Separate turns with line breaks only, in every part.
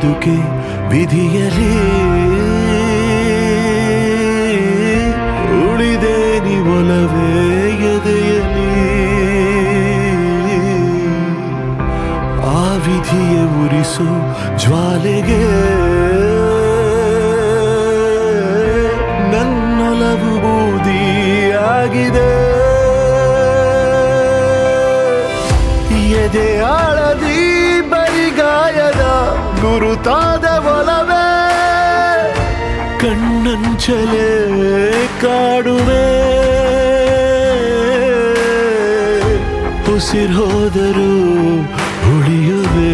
ಬದುಕೆ ವಿಧಿಯಲಿ ಉಳಿದೆ ನೀ ಒಲವೇ ಎದೆಯಲಿ ಆ ವಿಧಿಯ ಉರಿಸೋ ಜ್ವಾಲೆಗೆ ನನ್ನೊಲವು ಬೂದಿಯಾಗಿದೆ ಎದೆ ಆಳದಿ ಬರಿಗಾಯದ ಗುರುತಾದ ಒಲವೇ ಕಣ್ಣಂಚಲೆ ಕಾಡುವೆ ಉಸಿರ್ ಹೋದರೂ ಉಳಿಯುವೆ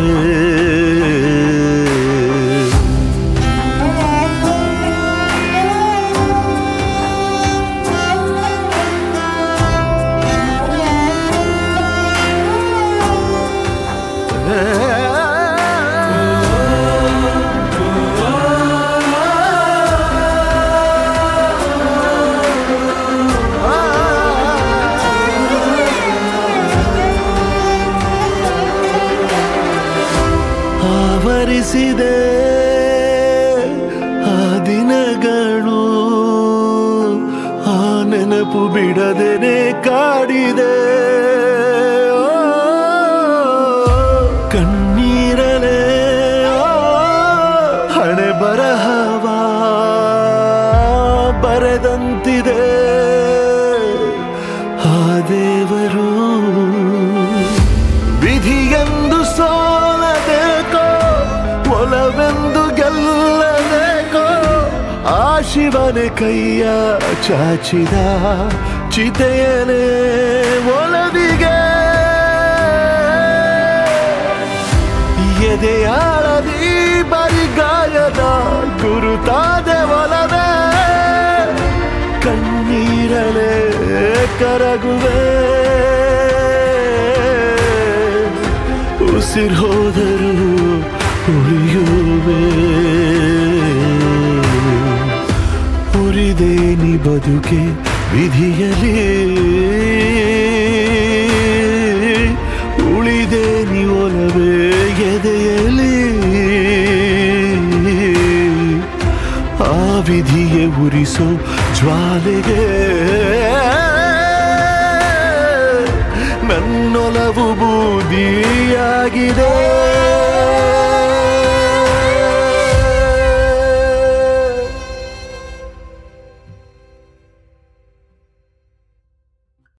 ಆವರಿಸಿದೆ ಆ ದಿನಗಳು ಆ ನೆನಪು ಬಿಡದೇನೆ ಕಾಡಿದೆ ಓ, ಕಣ್ಣೀರಲೇ ಓ, ಹಣೆ ಬರಹವ ಬರೆದಂತಿದೆ ಆ ದೇವರು ವಿಧಿಯೆಂದು ಸೋಲಬೇಕೋ ಒಲವೆಂದು ಗೆಲ್ಲಬೇಕೋ ಆ ಶಿವನ ಕೈಯ ಚಾಚಿದ ಚಿತೆಯನೇ ಒಲವಿಗೆ ಎದೆಯಾಳದಿ ಬರಿಗಾಯದ ಗುರುತಾದ ಒಲವೇ ಕಣ್ಣೀರಲೇ ಕರಗುವೆ ಉಸಿರ್ ಹೋದರೂ ಉಳಿಯುವೆ ಉರಿದೆ ನೀ ಬದುಕೆ ವಿಧಿಯಲಿ ಉಳಿದೆ ನೀ ಒಲವೇ ಎದೆಯಲಿ ಆ ವಿಧಿಯೇ ಉರಿಸೋ ಜ್ವಾಲೆಗೆ ನನ್ನೊಲವು ಬೂದಿಯಾಗಿದೆ